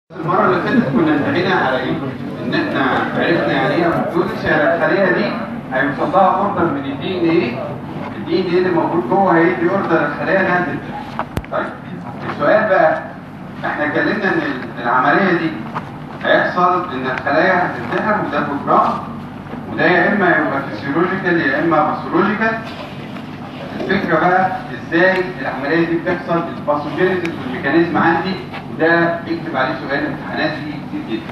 المرة اللي فاتت كنا انتهينا على ايه؟ ان احنا عرفنا يعني ايه ابوبتوزس يعني الخلية دي هيوصل لها اوردر من الدي ان ايه الدي ان ايه اللي موجود جوه هيدي اوردر الخلية انها تنتهي. طيب السؤال بقى احنا اتكلمنا ان العملية دي هيحصل ان الخلايا هتنتحر وده بروجرام وده يا اما يبقى فيسيولوجيكال يا اما باثولوجيكال الفكرة بقى ازاي العملية دي بتحصل الباثوجينيسيس والميكانيزم عندي وده يكتب عليه سؤال امتحانات فيه كتير جدا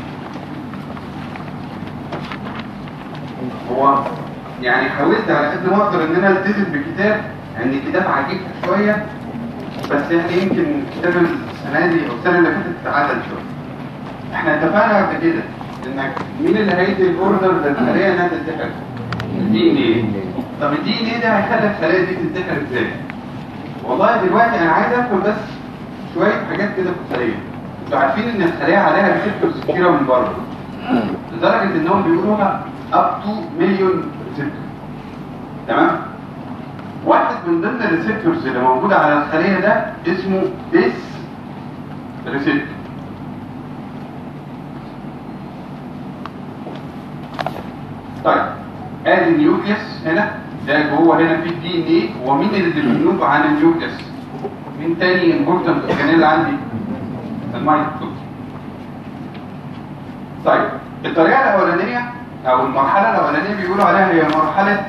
هو يعني حاولت على قد ما اقدر ان انا التزم بكتاب يعني الكتاب عجيب شوية بس يعني يمكن كتاب السنة دي او السنة اللي فاتت اتعدل شوية احنا اتفقنا قبل كده انك مين اللي هيدي الاوردر للخلية انها تنتحر؟ الدي ان ايه طب الدي ان ايه ده هيخلي الخلايا دي تنتحر ازاي؟ والله دلوقتي انا عايز افهم بس شويه حاجات كده فكريه انتوا عارفين ان الخلايا عليها ريسبتورز كتيره من بره لدرجه انهم بيقولوها اب تو مليون ريسبتور تمام؟ واحد من ضمن الريسبتورز اللي موجوده على الخليه ده اسمه ديس ريسبتور طيب ادي النيوكليس هنا ده جوه هنا في الدي ان ايه هو مين اللي بينوب عن النيوكليس مين تاني امبورتنت اورجانيل عندي الميتوكوندريا طيب الطريقه الاولانيه او المرحله الاولانيه بيقولوا عليها هي مرحله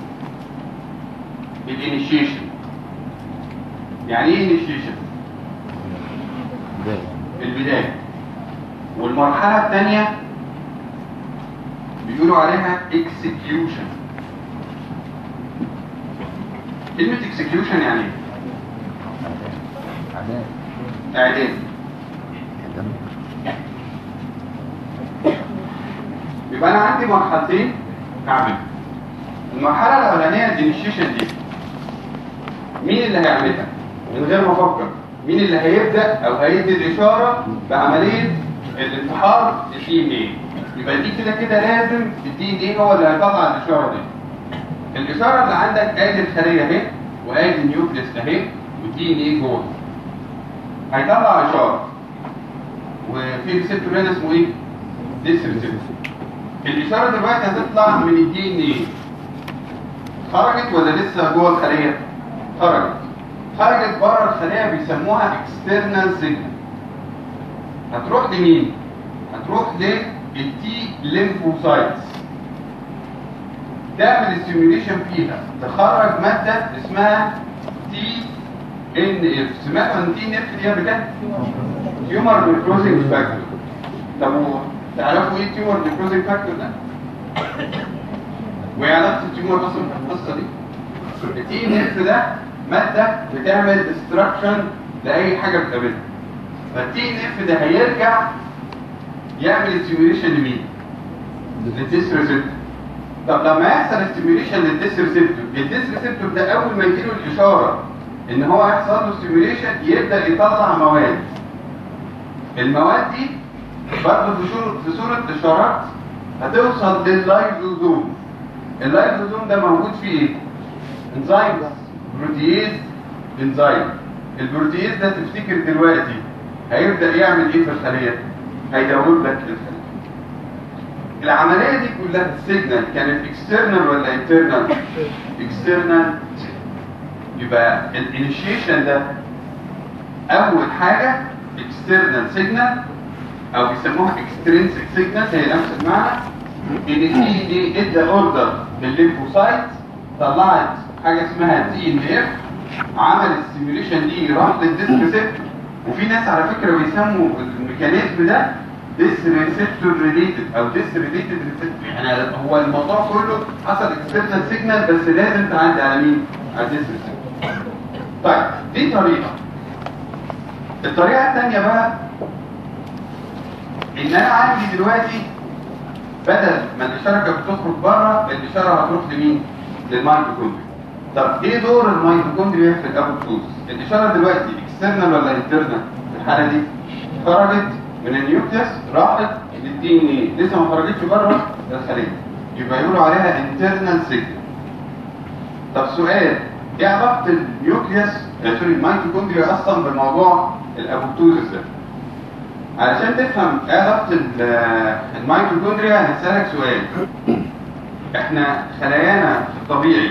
الانيشيشن يعني ايه انيشيشن البدايه والمرحله الثانيه بيقولوا عليها execution كلمة execution يعني ايه؟ اعداد يبقى انا عندي مرحلتين هعملها المرحلة الاولانية الانيشيشن دي مين اللي هيعملها؟ من غير ما افكر مين اللي هيبدأ او هيدي الاشارة بعملية الانتحار الدي ان ايه يبقى دي كده كده لازم الدي ان ايه هو اللي هيطلع الاشاره دي الاشاره اللي عندك ادي الخليه اهي وادي النيوكليس اهي والدي ان ايه جوه هيطلع اشاره وفي ريسبتور هنا اسمه ايه؟ ديس ريسبتور الاشاره دلوقتي هتطلع من الدي ان ايه خرجت ولا لسه جوه الخليه؟ خرجت خرجت بره الخليه بيسموها اكسترنال سيجنال هتروح لمين؟ هتروح للتي ليمفوسايتس تعمل ستيميوليشن فيها تخرج ماده اسمها تي ان اف سمعت عن تي ان اف دي قبل كده؟ تيومر نيكروزنج فاكتور طب تعرفوا ايه تيومر نيكروزنج فاكتور ده؟ وايه علاقه التيومر اصلا في القصه دي؟ التي ان اف ده ماده بتعمل ديستراكشن لاي حاجه بتقابلها فالتي ان اف ده هيرجع يعمل ستيميوليشن لمين؟ للديس ريسبتور طب لما يحصل ستيميوليشن للديس ريسبتور الديس ريسبتور ده اول ما يجيله الاشاره ان هو هيحصل له ستيميوليشن يبدا يطلع مواد المواد دي برضه في صوره في صوره اشارات هتوصل لللايزوزوم اللايزوزوم ده موجود فيه ايه؟ انزيم بروتييز انزيم البروتييز ده تفتكر دلوقتي هيبدا يعمل ايه في الخليه؟ هيدوب لك الخليه العمليه دي كلها السيجنال كانت اكسترنال ولا انترنال؟ اكسترنال يبقى الانيشيشن ده اول حاجه اكسترنال سيجنال او بيسموها اكسترينسيك سيجنال هي نفس المعنى ان التي دي ادى اوردر للليمفوسايت طلعت حاجه اسمها تي ان اف عمل السيميوليشن دي راح للديسك ريسبتور وفي ناس على فكره بيسموا الميكانيزم ده ديس ريسبتور ريليتد او ديس ريليتد ريسبتور يعني هو الموضوع كله حصل اكسترنال سيجنال بس لازم تعدي على مين؟ على الديس ريسبتور طيب دي طريقه الطريقه الثانيه بقى ان انا عندي دلوقتي بدل ما الاشاره كانت بتخرج بره الاشاره هتروح لمين؟ للميتوكوندريا طب ايه دور الميتوكوندريا في الابوبتوز؟ الاشاره دلوقتي اكسترنال ولا انترنال في الحاله دي؟ خرجت من النيوكليس راحت للدي ان ايه لسه ما خرجتش بره الخليه يبقى يقولوا عليها انترنال سيجنال طب سؤال ايه علاقه النيوكليس آه، سوري الميتوكوندريا اصلا بالموضوع الابوبتوزس ده علشان تفهم ايه علاقه ال- الميتوكوندريا هسألك سؤال احنا خلايانا في الطبيعي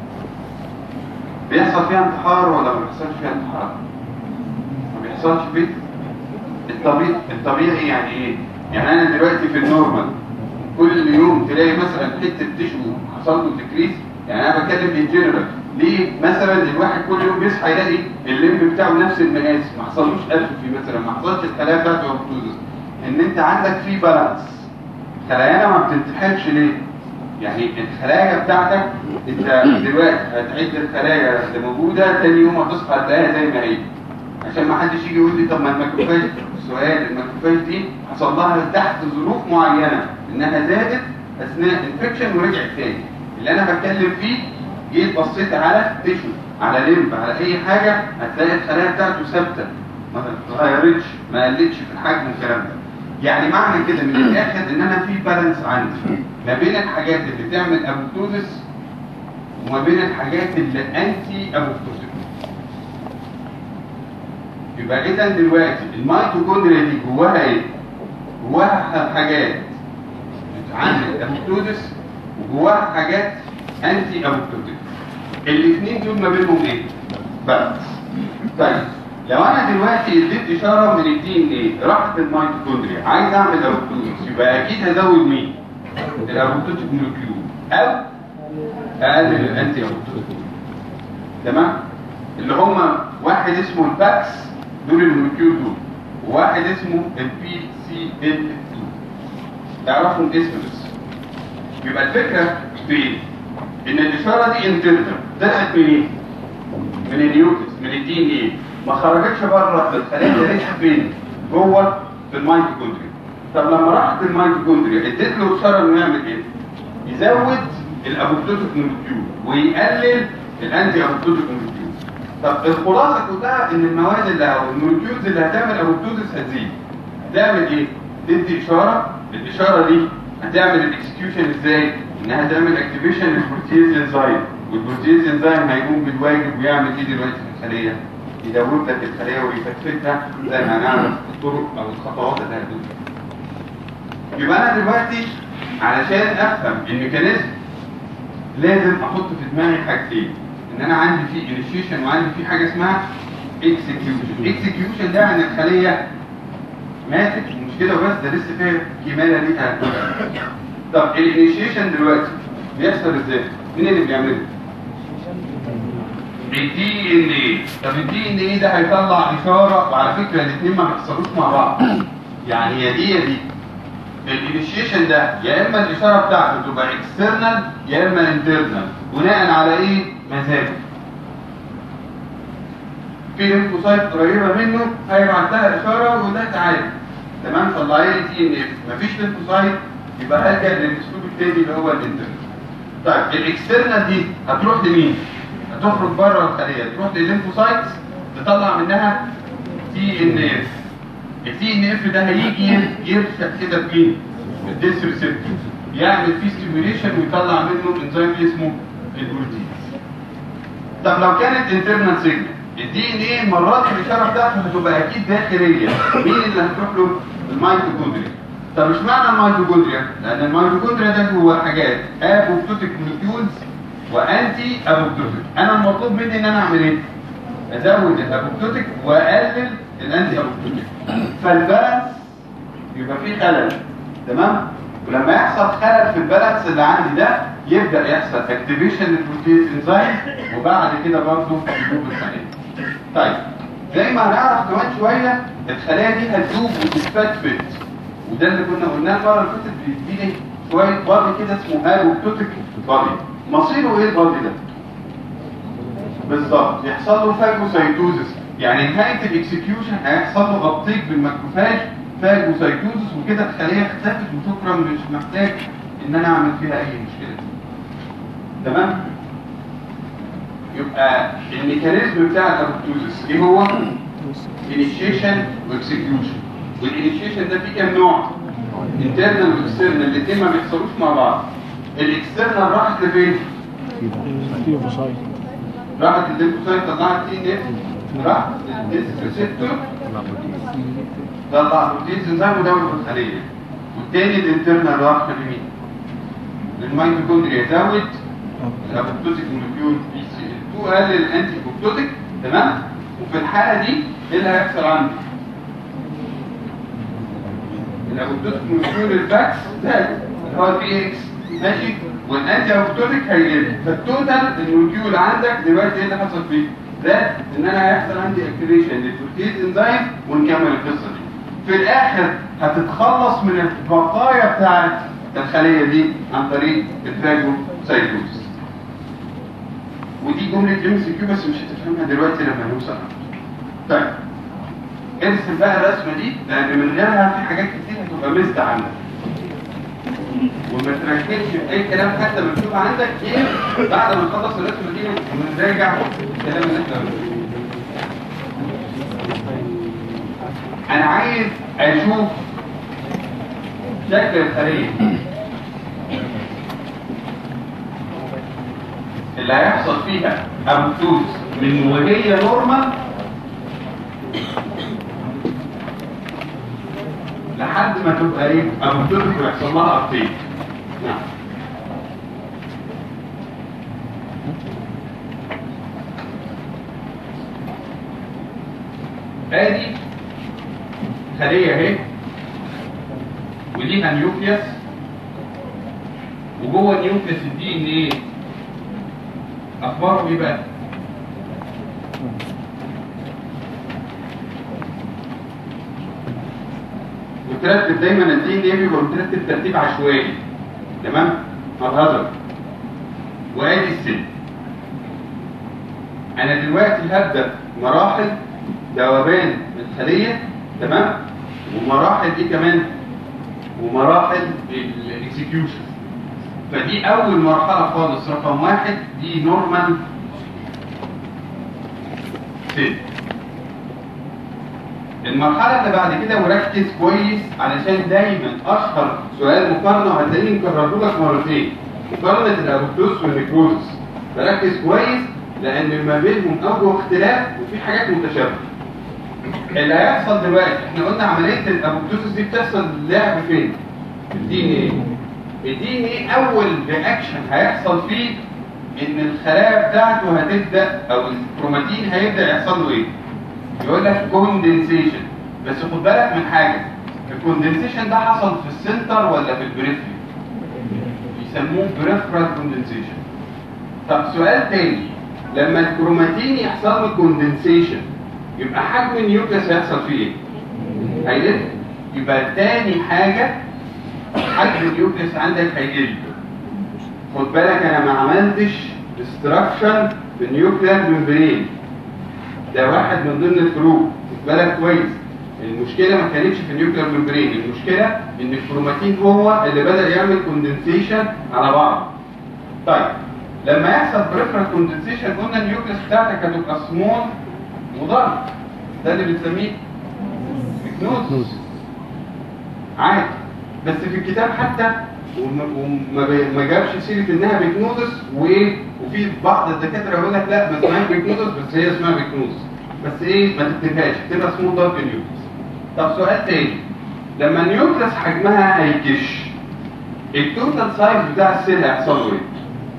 بيحصل فيها انتحار ولا ما بيحصلش فيها انتحار؟ ما بيحصلش فيه الطبيعي الطبيعي يعني ايه؟ يعني انا دلوقتي في النورمال كل يوم تلاقي مثلا حته تشو حصل له تكريس يعني انا بتكلم ان جنرال ليه مثلا الواحد كل يوم بيصحى يلاقي الليمب بتاعه نفس المقاس ما حصلوش اتروفي مثلا ما حصلش الخلايا بتاعته اوبتوزس ان انت عندك في بالانس خلايانا ما بتنتحرش ليه؟ يعني الخلايا بتاعتك انت دلوقتي هتعد الخلايا اللي موجوده تاني يوم هتصحى هتلاقيها زي ما هي عشان ما حدش يجي يقول لي طب ما الماكروفاج سؤال الماكروفاج دي حصل لها تحت ظروف معينه انها زادت اثناء انفكشن ورجعت تاني اللي انا بتكلم فيه جيت بصيت على تيشو على لمب على اي حاجه هتلاقي الخلايا بتاعته ثابته ما اتغيرتش ما قلتش في الحجم والكلام ده يعني معنى كده من الاخر ان انا في بالانس عندي ما بين الحاجات اللي بتعمل ابوبتوزس وما بين الحاجات اللي انتي ابوبتوزس يبقى اذا دلوقتي الميتوكوندريا دي جواها ايه؟ جواها حاجات بتعمل ابوبتوزس وجواها حاجات انتي ابوبتوزس الاثنين دول ما بينهم ايه؟ بالانس طيب لو انا دلوقتي اديت اشاره من الدي ان ايه راحت الميتوكوندريا عايز اعمل ابوبتوزس يبقى اكيد هزود مين؟ الابوبتوتيك مولكيول او اقلل الانتي ابوبتوتيك تمام؟ اللي هم واحد اسمه الباكس دول المولكيول دول وواحد اسمه البي سي ال 2 تعرفوا الاسم بس يبقى الفكره في ايه؟ ان الاشاره دي انترنال طلعت منين؟ من النيوكليس من الدي ان ايه ما خرجتش بره الخلايا اللي لسه فين؟ جوه في الميتوكوندريا طب لما راحت الميتوكوندريا اديت له اشاره انه يعمل ايه؟ يزود الابوبتوتيك مولكيول ويقلل الانتي ابوبتوتيك مولكيول طب الخلاصه كلها ان المواد اللي او المولكيولز اللي هتعمل ابوبتوزس هتزيد هتعمل ايه؟ تدي اشاره الاشاره دي هتعمل الاكسكيوشن ازاي؟ انها تعمل اكتيفيشن للبروتيز انزايم والبروتيز انزايم هيقوم بالواجب ويعمل ايه دلوقتي في الخليه؟ يدور لك الخليه ويفتفتها زي ما هنعرف الطرق او الخطوات اللي هتدوم يبقى انا دلوقتي علشان افهم الميكانيزم لازم احط في دماغي حاجتين ان انا عندي في انيشيشن وعندي في حاجه اسمها اكسكيوشن اكسكيوشن ده عن الخليه ماتت مش كده وبس ده لسه فيها كماله ليها طب الانيشيشن دلوقتي بيحصل ازاي؟ مين اللي بيعمله؟ الدي ان ايه طب الدي ان ايه ده هيطلع اشاره وعلى فكره الاثنين ما بيحصلوش مع بعض يعني يا دي يا دي الانيشيشن ده يا اما الاشاره بتاعته تبقى اكسترنال يا اما انترنال بناء على ايه مزاجه في ليمفوسايت قريبه منه هيبعت لها اشاره ويقول لها تعالى تمام طلعي لي تي ان اف مفيش ليمفوسايت يبقى هلجا للاسلوب التاني اللي هو الانترنال طيب الاكسترنال دي هتروح لمين؟ هتخرج بره الخليه تروح للليمفوسايت تطلع منها تي ان اف التي ان اف ده هيجي يرشق كده فين؟ الديس ريسبتور يعمل فيه ستيميوليشن ويطلع منه انزيم اسمه البروتين طب لو كانت انترنال سيجنال الدي ان ايه مرات الاشاره بتاعته هتبقى اكيد داخليه مين اللي هتروح له الميتوكوندريا طب مش معنى الميتوكوندريا لان الميتوكوندريا ده هو حاجات ابوبتوتيك مولكيولز وانتي ابوبتوتيك انا المطلوب مني ان انا اعمل ايه ازود الابوبتوتيك واقلل الانتي ابوبتوتيك فالبالانس يبقى فيه خلل تمام ولما يحصل خلل في البالانس اللي عندي ده يبدا يحصل اكتيفيشن للبروتيز انزيم وبعد كده برضه يدوب الخليه طيب زي ما هنعرف كمان شويه الخلايا دي هتدوب وتتفتفت وده اللي كنا قلناه المره اللي فاتت بيديني شويه بادي كده اسمه ابوبتوتيك بادي مصيره ايه البادي ده؟ بالظبط يحصل له فاجوسايتوزس يعني نهايه الاكسكيوشن هيحصل له ابطيك بالماكروفاج فاجوسايتوزس وكده الخليه اختفت وشكرا مش محتاج ان انا اعمل فيها اي مشكله تمام يبقى الميكانيزم بتاع الابوبتوزس ايه هو انيشيشن واكسكيوشن والانيشيشن ده فيه كام نوع انترنال واكسترنال الاثنين ما بيحصلوش مع بعض الاكسترنال راحت لفين راحت الليمفوسايت طلعت تي ان اف راحت للديس ريسبتور طلع بروتيز انزيم ودور الخليه والتاني الانترنال راح لمين؟ للميتوكوندريا يزود الابوبتوزيك مولكيول بي سي 2 قلل الانتي ابوبتوزيك تمام؟ وفي الحاله دي ايه اللي هيحصل عندي؟ الابوبتوزيك مولكيول الفاكس زاد اللي هو البي اكس ماشي والانتي ابوبتوزيك هيقل فالتوتال المولكيول عندك دلوقتي ايه اللي حصل فيه؟ ده ان انا هيحصل عندي اكتيفيشن للبروتيز انزيم ونكمل القصه دي في الاخر هتتخلص من البقايا بتاعت الخليه دي عن طريق الفاجوسايتوز ودي جمله ام سي كيو بس مش هتفهمها دلوقتي لما نوصل طيب ارسم بقى الرسمه دي لان من غيرها في حاجات كتير هتبقى مست عندك وما تركزش في اي كلام حتى مكتوب عندك ايه بعد ما نخلص الرسمه دي ونراجع الكلام اللي احنا قلناه انا عايز اشوف شكل الخليه اللي هيحصل فيها ابوتوز من وهي نورمال لحد ما تبقى ايه ابوتوز ويحصل لها ابتيك نعم ادي خليه اهي وليها نيوكليوس وجوه النيوكليوس الدي ان ايه اخباره ايه بقى وترتب دايما الدي ان ايه بيبقى مترتب ترتيب عشوائي تمام مظهر وادي السن انا دلوقتي هبدا مراحل ذوبان الخليه تمام ومراحل ايه كمان ومراحل الاكسكيوشن فدي اول مرحله خالص رقم واحد دي نورمال سيل المرحله اللي بعد كده وركز كويس علشان دايما اشهر سؤال مقارنه وهتلاقيني مكرره لك مرتين مقارنه الابوبتوس والنيكروزس فركز كويس لان ما بينهم اوجه اختلاف وفي حاجات متشابهه اللي هيحصل دلوقتي احنا قلنا عمليه الابوبتوسس دي بتحصل لعب فين؟ في الدي ان ايه الدي ان ايه اول رياكشن هيحصل فيه ان الخلايا بتاعته هتبدا او الكروماتين هيبدا يحصل له ايه؟ يقول لك كوندنسيشن بس خد بالك من حاجه الكوندنسيشن ده حصل في السنتر ولا في البريفري؟ بيسموه بريفرال كوندنسيشن طب سؤال تاني لما الكروماتين يحصل له كوندنسيشن يبقى حجم النيوكليس هيحصل فيه ايه؟ هيقل يبقى تاني حاجة حجم النيوكليس عندك هيقل خد بالك انا ما عملتش ديستراكشن في النيوكلير ممبرين ده واحد من ضمن الفروق خد بالك كويس المشكلة ما كانتش في النيوكلير ممبرين المشكلة ان الكروماتين هو اللي بدأ يعمل كوندنسيشن على بعض طيب لما يحصل بريفرال كوندنسيشن قلنا النيوكليس بتاعتك هتبقى سمول مضر ده اللي بنسميه مكنوز عادي بس في الكتاب حتى وما وما بي- ما جابش سيره انها بيكنوزس وايه وفي بعض الدكاتره يقول لك لا ما اسمهاش بيكنوزس بس هي اسمها بيكنوزس بس ايه ما تكتبهاش تبقى اسمه دارك نيوكليس طب سؤال تاني لما النيوكليس حجمها هيكش التوتال سايز بتاع السيل هيحصل له ايه؟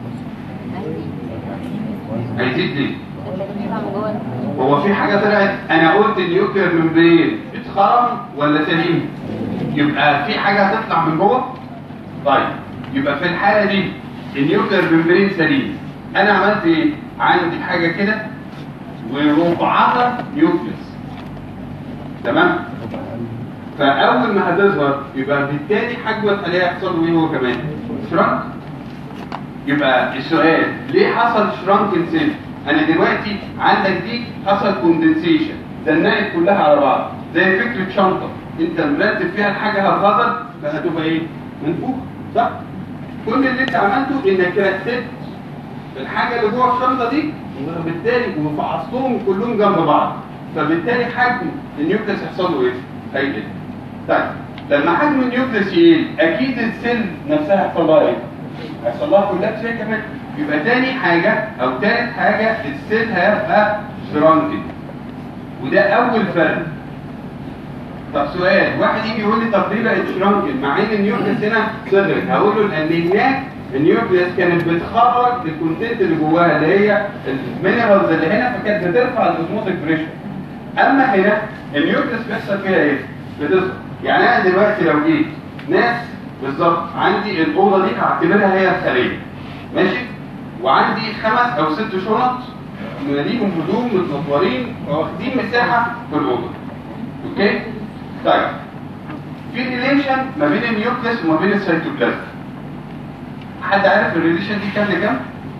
هيزيد ليه؟ هو في حاجة طلعت أنا قلت النيوكلير ممبرين اتخرم ولا سليم؟ يبقى في حاجة هتطلع من جوه؟ طيب يبقى في الحالة دي النيوكلير ممبرين سليم أنا عملت إيه؟ عندي حاجة كده وربعها نيوكليس تمام؟ فأول ما هتظهر يبقى بالتالي حجم الخلية هيحصل له إيه هو كمان؟ شرنك يبقى السؤال ليه حصل شرانكن سيل انا دلوقتي عندك دي حصل كوندنسيشن زنقت كلها على بعض زي فكره شنطه انت مرتب فيها الحاجه هتغدر فهتبقى ايه منفوخه صح كل اللي انت عملته انك رتبت الحاجه اللي جوه الشنطه دي وبالتالي وفحصتهم كلهم جنب بعض فبالتالي حجم النيوكليس يحصل له ايه هيقل طيب لما حجم النيوكليس يقل اكيد السيل نفسها يحصل لها ايه هيحصل لها كلها هي كمان يبقى تاني حاجة أو تالت حاجة السيل هيبقى شرانكد وده أول فرق طب سؤال واحد يجي يقول لي طب ليه بقت شرانكن مع ان النيوكليس هنا صغرت هقول له لان هناك النيوكليس كانت بتخرج الكونتنت اللي جواها اللي هي المينرالز اللي هنا فكانت بترفع الاوزموتيك بريشر اما هنا النيوكليس بيحصل فيها ايه؟ بتصغر يعني انا دلوقتي لو جيت ناس بالظبط عندي الاوضه دي هعتبرها هي الخليه ماشي وعندي خمس او ست شنط ماليهم هدوم متنطورين واخدين مساحه في الاوضه اوكي طيب في ريليشن ما بين النيوكليس وما بين السيتوبلازم حد عارف الريليشن دي كام لكام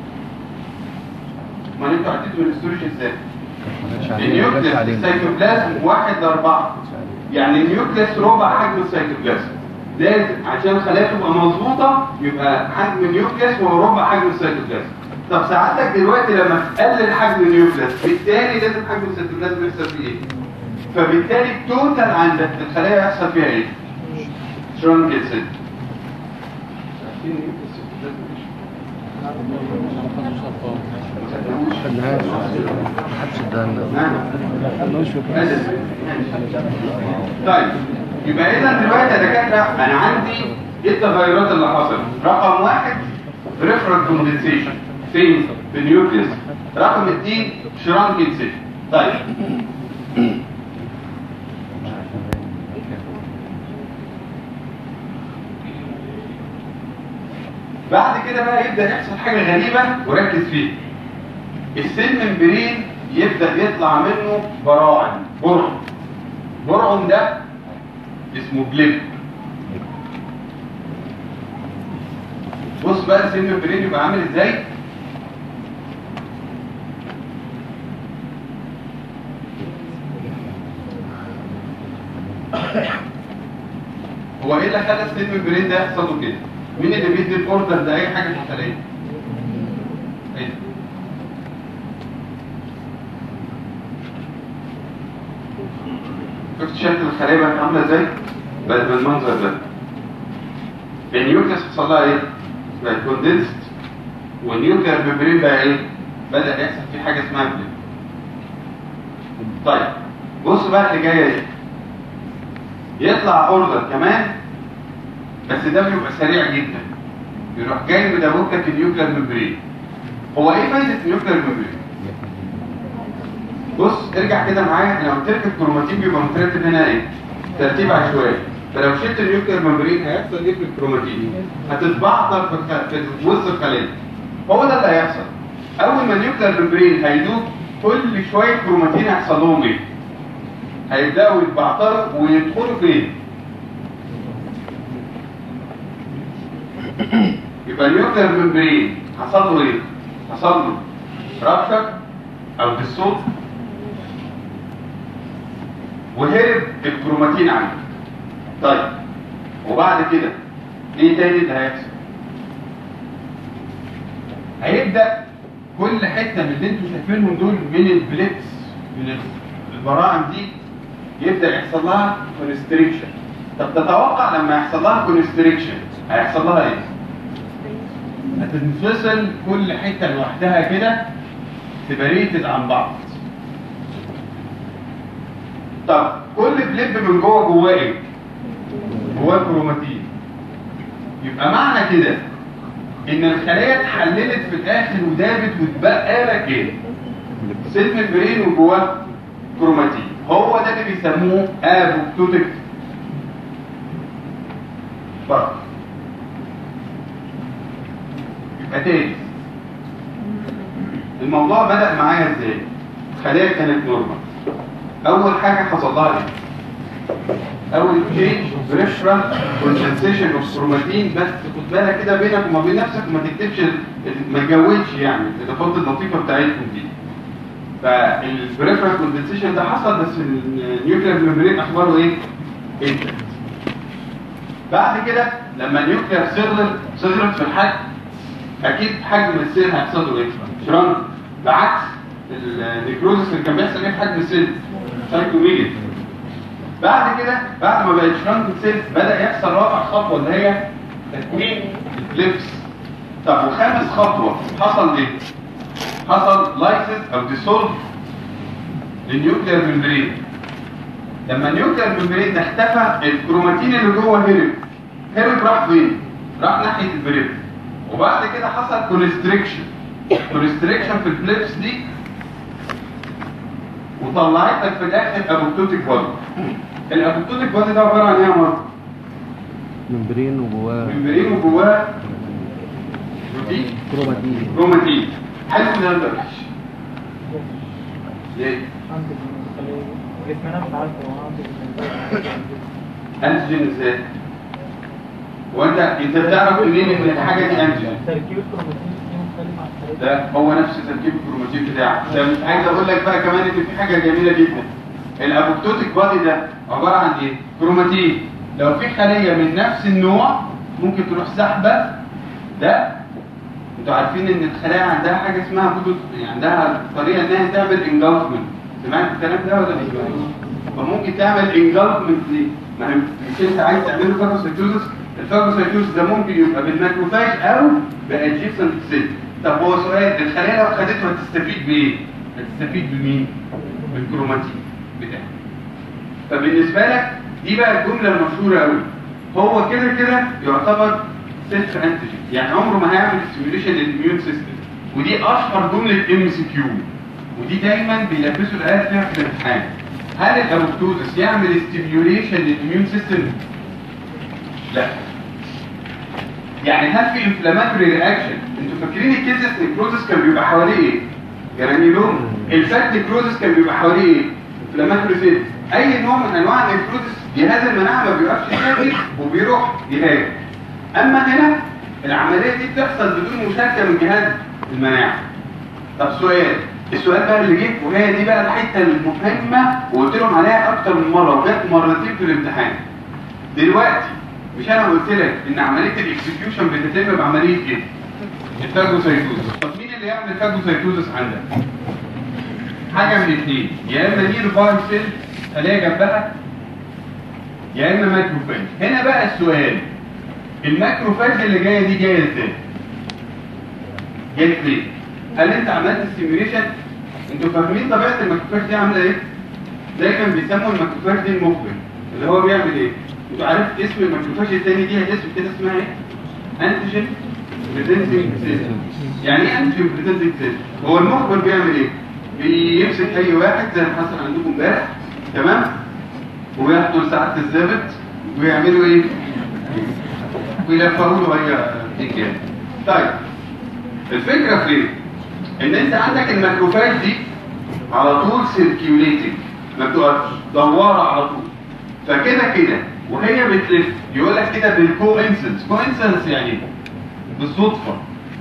ما انتوا عديتوا من الستورج ازاي النيوكليس السيتوبلازم واحد لاربعه يعني النيوكليس ربع حجم السيتوبلازم لازم عشان الخلايا تبقى مظبوطه يبقى حجم النيوكليس هو ربع حجم السيتوبلازم طب سعادتك دلوقتي لما تقلل حجم النيوكليس بالتالي لازم حجم السيتوبلازم يحصل فيه ايه؟ فبالتالي التوتال عندك الخلايا يحصل فيها ايه؟ شرونك سيل خدناهاش محدش ادانا طيب يبقى اذا دلوقتي يا دكاتره انا عندي ايه التغيرات اللي حصلت؟ رقم واحد ريفرنت كوندنسيشن فين؟ في النيوكليس رقم اثنين شرانكنسيشن طيب بعد كده بقى يبدا يحصل حاجه غريبه وركز فيها السيل ممبرين يبدا يطلع منه براعم برعم برعم ده اسمه بليب بص بقى السيل ممبرين يبقى عامل ازاي هو ايه اللي خلى السيل ممبرين ده يحصل له كده مين اللي بيدي الاوردر ده اي حاجه في الخليه ايه ده؟ شفت شكل الخليه بقت عامله ازاي بقت بالمنظر ده النيوكليس حصل لها ايه بقت كوندنسد والنيوكلير ميمبرين بقى ايه بدا يحصل فيه حاجه اسمها بليب طيب بص بقى اللي جايه دي يطلع اوردر كمان بس ده بيبقى سريع جدا يروح جاي مدوب لك النيوكلير ميمبرين هو ايه فايده النيوكلير ميمبرين بص ارجع كده معايا انا قلت لك الكروماتين بيبقى مترتب هنا ايه ترتيب عشوائي فلو شلت النيوكلير ميمبرين هيحصل ايه في الكروماتين هتتبعتر في الخ... في وسط الخليه هو ده اللي هيحصل اول ما النيوكلير ميمبرين هيدوب كل شويه كروماتين هيحصل لهم ايه هيبداوا يتبعتروا ويدخلوا فين يبقى النيوكلير ميمبرين حصل له ايه حصل له رابشر او ديسولف وهرب الكروماتين عنه طيب وبعد كده ايه تاني اللي هيحصل هيبدا كل حته من اللي انتوا شايفينهم دول من البليتس من البراعم دي يبدا يحصل لها كونستريكشن طب تتوقع لما يحصل لها كونستريكشن هيحصل لها ايه هتنفصل كل حته لوحدها كده سيبريتد عن بعض طب كل بليب من جوه جواه ايه جواه كروماتين يبقى معنى كده ان الخلايا اتحللت في الاخر ودابت واتبقى لك ايه سيل ممبرين وجواه كروماتين هو ده اللي بيسموه ابوبتوتيك فرق يبقى تاني الموضوع بدأ معايا ازاي خلايا كانت نورمال اول حاجة حصل لها ايه اول تشينج بريشرال كونسنسيشن اوف كروماتين بس خد بالك كده بينك وما بين نفسك وما تكتبش ال- ما تجودش يعني الاضافات اللطيفه بتاعتكم دي فالبريفرال كوندنسيشن ده حصل بس النيوكلير ميمبرين اخباره ايه؟ انت بعد كده لما النيوكلير صغرت صغرت في الحجم اكيد حجم السيل هيحصل له ايه؟ شرنك بعكس النيكروزس اللي كان بيحصل ايه في حجم السيل؟ سايتوميجن بعد كده بعد ما بقت شرنك السيل بدا يحصل رابع خطوه اللي هي تكوين الفليبس طب وخامس خطوه حصل ايه؟ حصل لايسيس او ديسولف للنيوكلير ممبرين لما النيوكلير ممبرين ده اختفى الكروماتين اللي جوه هرب هرب راح فين؟ راح ناحيه البريف وبعد كده حصل كونستريكشن كونستريكشن في الفليبس دي وطلعت لك في الاخر ابوبتوتيك بودي الابوبتوتيك بودي ده عباره عن ايه يا مروه؟ ممبرين وجواه ممبرين وجواه بروتين كروماتين كروماتين حلو ده ولا وحش؟ ليه؟ جسمنا مش عارف هو عنده انتيجين ازاي؟ وانت انت بتعرف منين ان الحاجه دي انتيجين؟ تركيب الكروماتين فيه مختلف عن التركيب ده هو نفس تركيب الكروماتين بتاعه ده مش عايز اقول لك بقى كمان ان في حاجه جميله جدا الابوبتوتيك بادي ده عباره عن ايه؟ كروماتين لو في خليه من نفس النوع ممكن تروح سحبه ده انتوا عارفين ان الخلايا عندها حاجه اسمها فوتو يعني عندها طريقه انها تعمل انجلفمنت سمعت الكلام ده ولا مش سمعت؟ فممكن تعمل انجلفمنت ليه؟ ما هي مش انت عايز تعمله فاجوسيتوزس الفاجوسيتوزس ده ممكن يبقى بالماكروفاج او بادجيسنت سيل طب هو سؤال الخلايا لو خدته هتستفيد بايه؟ هتستفيد بمين؟ بالكروماتين بتاعها فبالنسبه لك دي بقى الجمله المشهوره قوي هو كده كده يعتبر سيلف انتيجين يعني عمره ما هيعمل ستيميوليشن للاميون سيستم ودي اشهر جمله ام سي كيو ودي دايما بيلبسوا الآيات فيها في الامتحان هل الابوبتوزس يعمل ستيميوليشن للاميون سيستم؟ لا يعني هل في انفلاماتوري رياكشن انتوا فاكرين الكيزس نيكروزس كان بيبقى حواليه ايه؟ جرانيلوم الفات نيكروزس كان بيبقى حواليه ايه؟ انفلاماتوري سيل اي نوع من انواع النيكروزس جهاز المناعه ما بيقفش يهاجم وبيروح يهاجم اما هنا العمليه دي بتحصل بدون مشاركه من جهاز المناعه طب سؤال السؤال بقى اللي جه وهي دي بقى الحته المهمه وقلت لهم عليها اكتر من مره وجت مرتين في الامتحان دلوقتي مش انا قلت لك ان عمليه الاكسكيوشن بتتم بعمليه ايه؟ الفاجوسايتوزس طب مين اللي يعمل فاجوسايتوزس عندك؟ حاجه من الاثنين يا اما نير فايل سيل خليه جنبها يا اما ماكروفاج هنا بقى السؤال الماكروفاج اللي جايه دي جايه ازاي؟ جايه ليه؟ هل انت عملت ستيميوليشن؟ انتوا فاهمين طبيعه الماكروفاج دي عامله ايه؟ دايما بيسموا الماكروفاج دي المخبر اللي هو بيعمل ايه؟ انتوا عارف اسم الماكروفاج الثاني دي اسم كده اسمها ايه؟ انتيجين بريزنتنج سيل يعني ايه انتيجين بريزنتنج سيل؟ هو المخبر بيعمل ايه؟ بيمسك اي واحد زي ما حصل عندكم امبارح تمام؟ وياخدوا ساعات الزبط ويعملوا ايه؟ ويلفقوا له هي تكيات طيب الفكره في ايه؟ ان انت عندك الماكروفاج دي على طول سيركيوليتنج ما بتقفش دواره على طول فكده كده وهي بتلف يقول لك كده بالكو انسنس كو انسنس يعني ايه؟ بالصدفه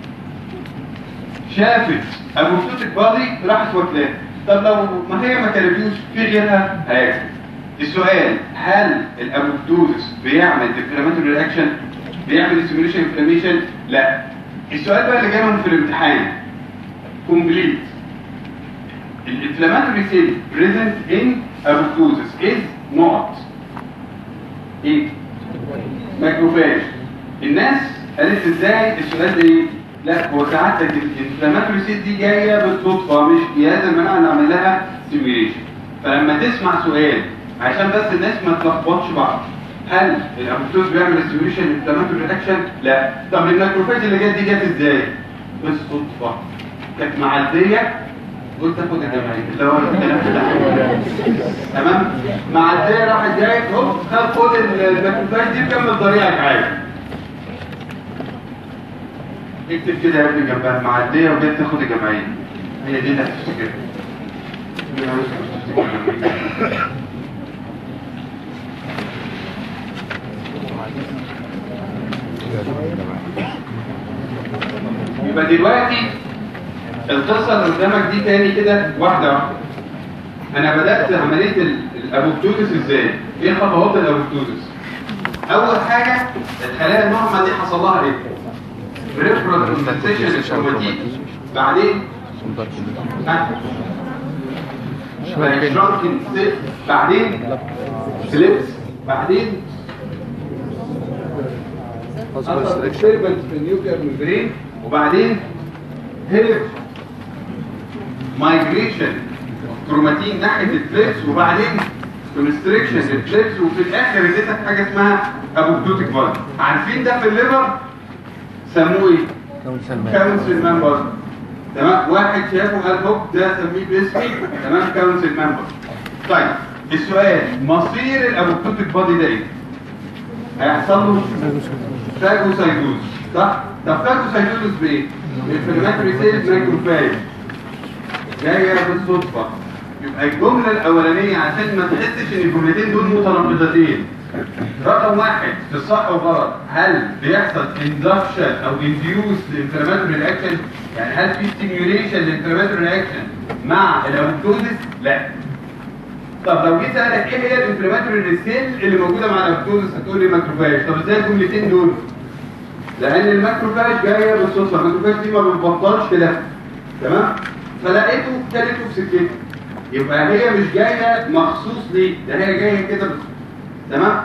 شافت ابوبتوتيك بادي راحت واكلاه طب لو ما هي ما كلتوش في غيرها هياكل السؤال هل الابوبتوزس بيعمل انفلاماتوري رياكشن بيعمل ستيميوليشن انفلاميشن لا السؤال بقى اللي جاي لهم في الامتحان كومبليت الانفلاماتوري سيل بريزنت ان ابوبتوزس از نوت ايه ماكروفاج الناس قالت ازاي السؤال ده ايه لا هو سعادتك الانفلاماتوري سيل دي جايه بالصدفه مش جهاز المناعه اللي عمل لها ستيميوليشن فلما تسمع سؤال عشان بس الناس ما تلخبطش بعض هل الابوبتوز بيعمل ستيميوليشن انفلاماتوري رياكشن لا طب الماكروفاج اللي جت دي جت ازاي بالصدفه كانت معديه قلت اخد الجمعيه اللي هو الكلام بتاعها تمام معديه راحت جايه هوب خد خد الماكروفاج دي كمل طريقك عادي اكتب كده يا ابني جنبها معديه وجت تاخد الجمعيه هي دي اللي هتفتكرها يبقى دلوقتي القصه اللي قدامك دي تاني كده واحده واحده انا بدات عمليه ال- الابوبتوزس ازاي ايه خطوات الابوبتوزس اول حاجه الخلايا النورمال دي حصل لها ايه بريفرال كوندنسيشن الكروماتين بعدين شرانكن سيل بعدين فليبس بعدين حصل disturbance في النيوكلير ممبرين وبعدين هرب مايجريشن كروماتين ناحيه الفليبس وبعدين كونستريكشن للفليبس وفي الاخر اديتك حاجه اسمها ابوبتوتيك فالف عارفين ده في الليفر سموه ايه؟ كون سلمان كونسل ممبر تمام واحد شافه قال هوب ده سميه باسمي تمام كونسل ممبر طيب السؤال مصير الابوبتوتيك بادي ده ايه؟ هيحصل له فاجوسايتوز صح؟ طب فاجوسايتوز بايه؟ الانفلاماتوري سيلز مايكروفاج جايه بالصدفه يبقى الجمله الاولانيه عشان ما تحسش ان الجملتين دول متناقضتين رقم واحد في الصح والغلط هل بيحصل اندكشن او انديوس للانفلاماتوري رياكشن يعني هل في ستيميوليشن للانفلاماتوري رياكشن مع الابوبتوزيس لا طب لو جيت اسالك ايه هي الانفلاماتوري سيل اللي موجوده مع الابوبتوزيس هتقول لي ماكروفاج طب ازاي الجملتين دول لان الماكروفاج جايه بالصدفه الماكروفاج دي ما بتبطلش تلف تمام فلقيته كلته في سكته يبقى هي مش جايه مخصوص ليه ده هي جايه كده بس. تمام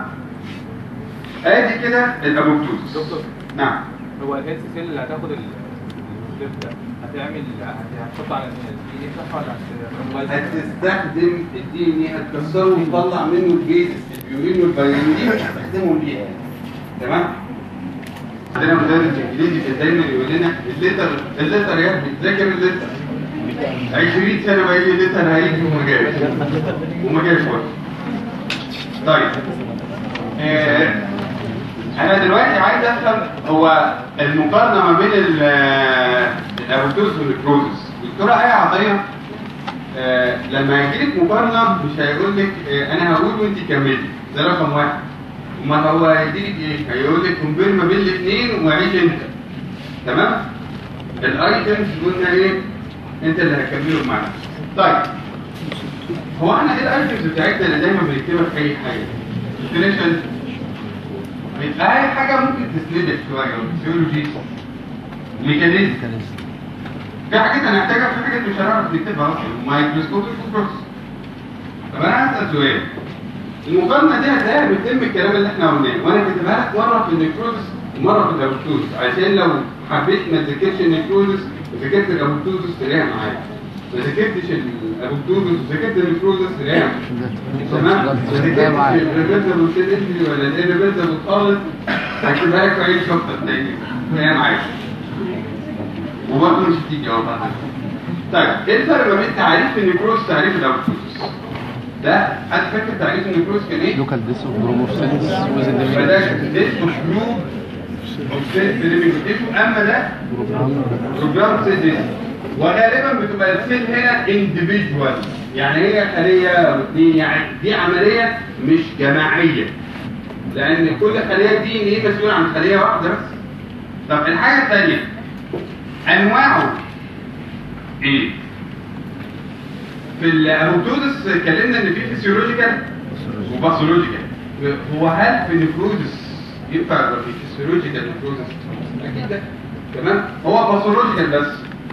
ادي كده الابوبتوزيس دكتور نعم هو الاس سيل اللي هتاخد ال- الكليب ده هتعمل هت- هتحط على الدي ان صح ولا هت- هتستخدم الدي ان ايه هتكسره وتطلع منه الجيز البيورين والبيورين هتستخدمهم ليها تمام عندنا مدرس انجليزي كان دايما يقول لنا اللتر اللتر يا ابني ذاكر اللتر 20 سنه بقى لي اللتر هيجي وما جاش وما جاش برضه طيب آه انا دلوقتي عايز افهم هو المقارنه ما بين ال- الابوتوز والكروزس الدكتوره ايه عطيه آه، لما يجي لك مقارنه مش هيقول لك آه، انا هقول وانت كملي ده رقم واحد امال هو هيدي لك ايه؟ هيقول لك كومبير ما بين الاثنين وعيش انت تمام؟ الايتمز قلنا ايه؟ انت اللي هتكمله معانا طيب هو احنا ايه الايتمز بتاعتنا اللي دايما بنكتبها في اي حاجه؟ definition بيبقى اي حاجه ممكن تسندك شويه فيسيولوجي ميكانيزم في حاجات هنحتاجها في حاجات مش هنعرف نكتبها اصلا مايكروسكوبيك بروسس طب انا هسال سؤال المقارنه دي هتلاقيها بتتم الكلام اللي احنا قلناه وانا كاتبها لك مره في النيكروزس ومره في الابوتوزس عشان لو حبيت ما تذاكرش النيكروزس وذاكرت الابوتوزس تلاقيها معايا ما ذاكرتش الابوتوزس وذاكرت النيكروزس تلاقيها تمام ما ذاكرتش الريفيرسبل سيل انجري ولا الريفيرسبل خالص هكتبها لك في اي شابتر تاني تلاقيها معايا وبرضه مش هتيجي اهو بعد طيب ايه الفرق ما بين تعريف النيكروز وتعريف الابوتوزس؟ ده حد فاكر تعريف النيكروز كان ايه؟ لوكال ديس برومورسينس وزن فده ده اسمه جروب اوف سيل ليفنج تيشو اما ده بروجرام سيل ديس وغالبا بتبقى السيل هنا انديفيدوال يعني هي خليه او اثنين يعني دي عمليه مش جماعيه لان كل خليه دي ان ايه مسؤول عن خليه واحده بس طب الحاجه الثانيه انواعه ايه في الابوتوزس اتكلمنا ان في فيسيولوجيكال وباثولوجيكال هو هل في النيكروزس ينفع يبقى في فيسيولوجيكال نيكروزس اكيد لا تمام هو باثولوجيكال بس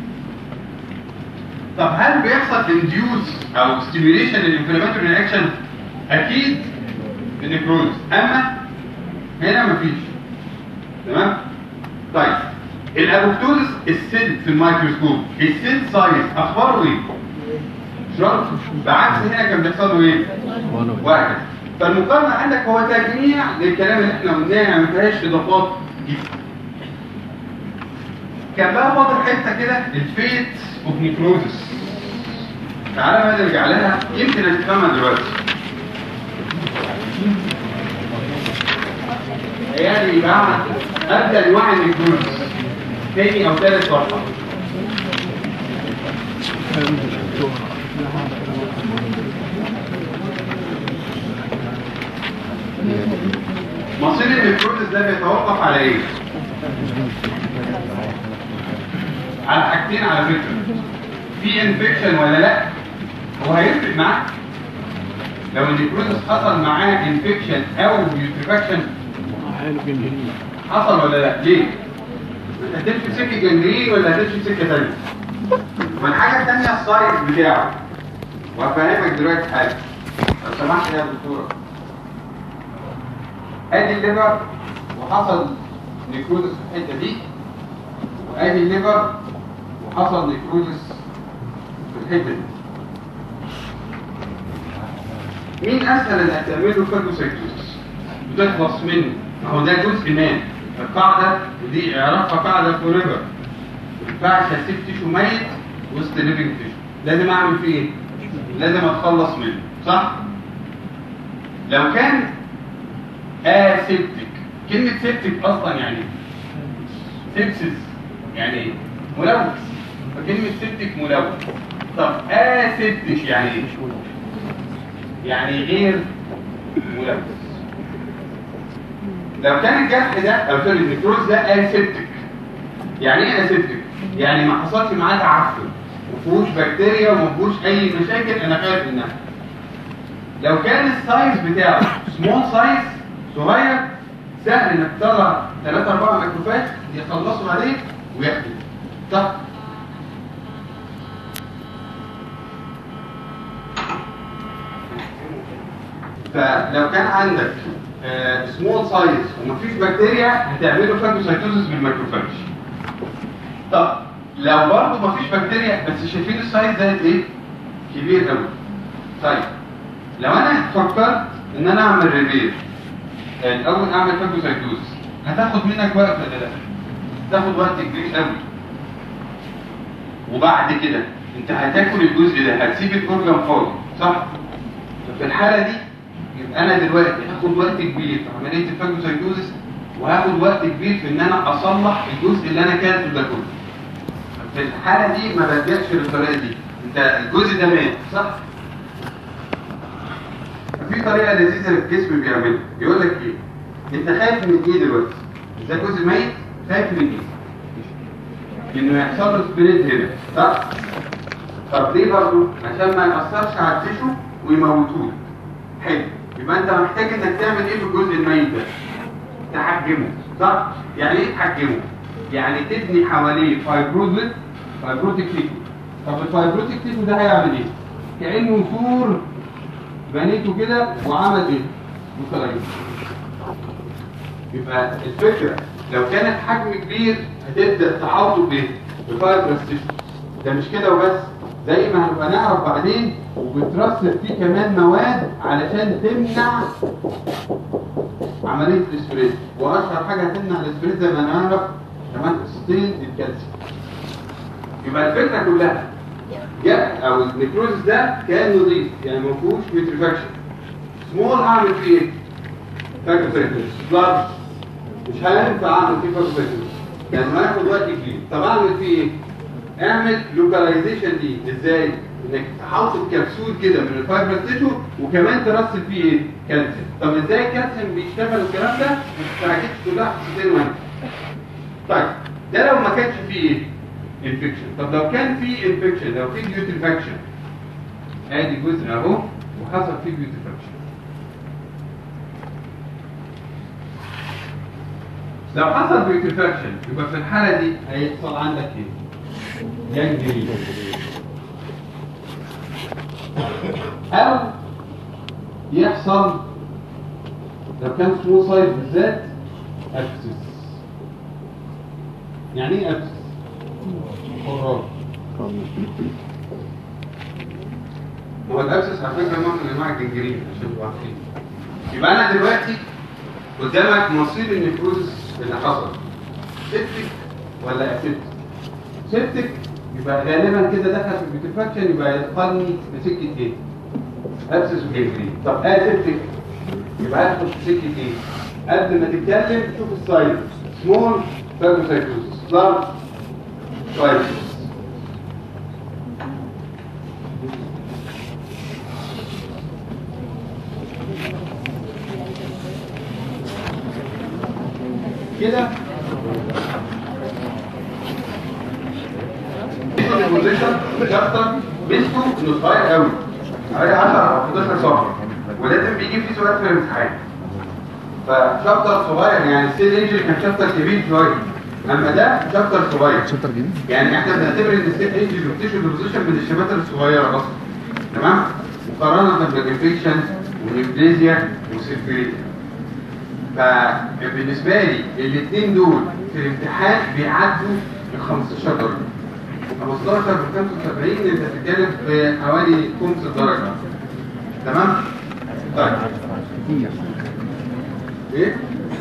طب هل بيحصل انديوس او ستيميوليشن للانفلاماتوري رياكشن اكيد في النيكروزس اما هنا مفيش تمام طيب الابوبتوزس السيل في الميكروسكوب السيل سايز اخباره ايه شرط بعكس هنا كان بيحصل له ايه واحد فالمقارنه عندك هو تجميع للكلام اللي احنا قلناه يعني ما فيهاش اضافات جديده كان بقى فاضل حته كده الفيت اوف نيكروزس تعالى بقى نرجع لها يمكن هتفهمها دلوقتي يعني بعد ابدا انواع النيكروزس تاني او ثالث صفحه مصير النيكروزس ده بيتوقف على ايه؟ على حاجتين على فكره في انفكشن ولا لا هو هيفرق معاك لو النيكروزس حصل معاه انفكشن او يوتريفاكشن حصل ولا لا ليه هتمشي سكه جنرين ولا هتمشي سكه ثانيه والحاجه الثانيه السايز بتاعه وهفهمك دلوقتي حاجه لو سمحت يا دكتوره ادي الليفر وحصل نيكروزس في الحته دي وادي الليفر وحصل نيكروزس في الحته دي مين اسهل انك تعمل له فاجوسايتوزس وتخلص منه ما هو ده جزء مان القاعده ودي اعرفها قاعده فور ايفر ما ينفعش اسيب تيشو ميت وسط ليفنج تيشو لازم اعمل فيه ايه؟ لازم اتخلص منه صح؟ لو كان اسيبتك كلمه سيبتك اصلا يعني ايه؟ سيبسس يعني ايه؟ ملوث فكلمه سيبتك ملوث طب اسيبتك يعني ايه؟ يعني غير ملوث لو كان الجرح ده او سوري النكروز ده اسيبتك يعني ايه اسيبتك؟ يعني ما حصلش معاه تعفن ومفيهوش بكتيريا ومفيهوش اي مشاكل انا خايف منها لو كان السايز بتاعه سمول سايز صغير سهل انك تطلع 3 4 ميكروفات يخلصوا عليه وياخدوا صح فلو كان عندك سمول سايز ومفيش بكتيريا هتعمله فاجوسايتوزس بالميكروفاج طب لو برضه مفيش بكتيريا بس شايفين السايز ده ايه كبير قوي طيب لو انا فكرت ان انا اعمل ريبير الاول اعمل فاجوسايتوزس هتاخد منك وقت ولا لا تاخد وقت كبير قوي وبعد كده انت هتاكل الجزء ده هتسيب الاورجن فاضي صح ففي الحاله دي يبقى انا دلوقتي هاخد وقت كبير في عمليه الفاجوسايتوزس وهاخد وقت كبير في ان انا اصلح الجزء اللي انا كلته ده كله في الحاله دي ما بلجاش للطريقه دي انت الجزء ده مات صح في طريقه لذيذه الجسم بيعملها يقول لك ايه انت خايف من ايه دلوقتي ده جزء ميت خايف من ايه انه يحصل له سبريد هنا صح طب ليه برضه عشان ما ياثرش على التيشو ويموتوه حلو يبقى انت محتاج انك تعمل ايه في الجزء الميت ده تحجمه صح يعني ايه تحجمه يعني تبني حواليه فايبروزيت فايبروتيك تيشو طب الفايبروتيك تيشو ده هيعمل ايه كانه سور بنيته كده وعمل ايه متغير يبقى الفكره لو كانت حجم كبير هتبدا تحاوطه بايه بفايبرس تيشو ده مش كده وبس زي ما هنبقى نعرف بعدين وبترسب فيه كمان مواد علشان تمنع عمليه الاسبريد واشهر حاجه هتمنع الاسبريد زي ما نعرف كمان ستين الكالسيوم يبقى الفكره كلها جاء او النيكروزس ده كان نظيف يعني ما فيهوش بيتريفاكشن سمول هعمل فيه ايه؟ فاجوسايتوس لارج مش هينفع اعمل فيه فاجوسايتوس يعني ما ياخد وقت كبير طب اعمل فيه ايه؟ اعمل لوكاليزيشن دي ازاي؟ انك تحوط الكبسول كده من الفايبر تيشو وكمان ترسل فيه ايه؟ كالسيوم طب ازاي الكالسيوم بيشتغل الكلام ده؟ ما تستعجلش كلها حصتين واحد طيب ده لو ما كانش فيه ايه؟ انفكشن طب لو كان في انفكشن لو في بيوتيفاكشن ادي جزء اهو وحصل فيه بيوتيفاكشن لو حصل بيوتيفاكشن يبقى في الحاله دي هيحصل عندك ايه جنجرين او يحصل لو كان سمول سايز بالذات ابسس يعني ايه ابسس خراج هو الابسس على فكره نوع من انواع الجنجرين عشان تبقوا عارفين يبقى انا دلوقتي قدامك مصير النيكروزس اللي حصل سيبتك ولا اسيبتك سيبتك يبقى غالبا كده دخل في البيوتيفاكشن يبقى يدخلني لسكه ايه؟ ابسس وجنجرين طب اسيبتك يبقى ادخل في سكه ايه؟ قبل ما تتكلم شوف السايز سمول فاجوسايتوزس لارج كويس كده البوزيشن شابتر ميزته انه صغير قوي حوالي 10 او 11 صفحه ولازم بيجي فيه سؤال في الامتحان فشابتر صغير يعني السيل انجري كان شابتر كبير شويه اما ده شابتر صغير شابتر جديد يعني احنا بنعتبر ان السيل انجري والتيشو ديبوزيشن من الشباتر الصغيره اصلا تمام مقارنه بالانفكشن والنيوبليزيا والسيركيوليتي فبالنسبه لي الاثنين دول في الامتحان بيعدوا ال 15 درجه 15 ب 75 انت بتتكلم في حوالي خمس درجه تمام طيب ايه؟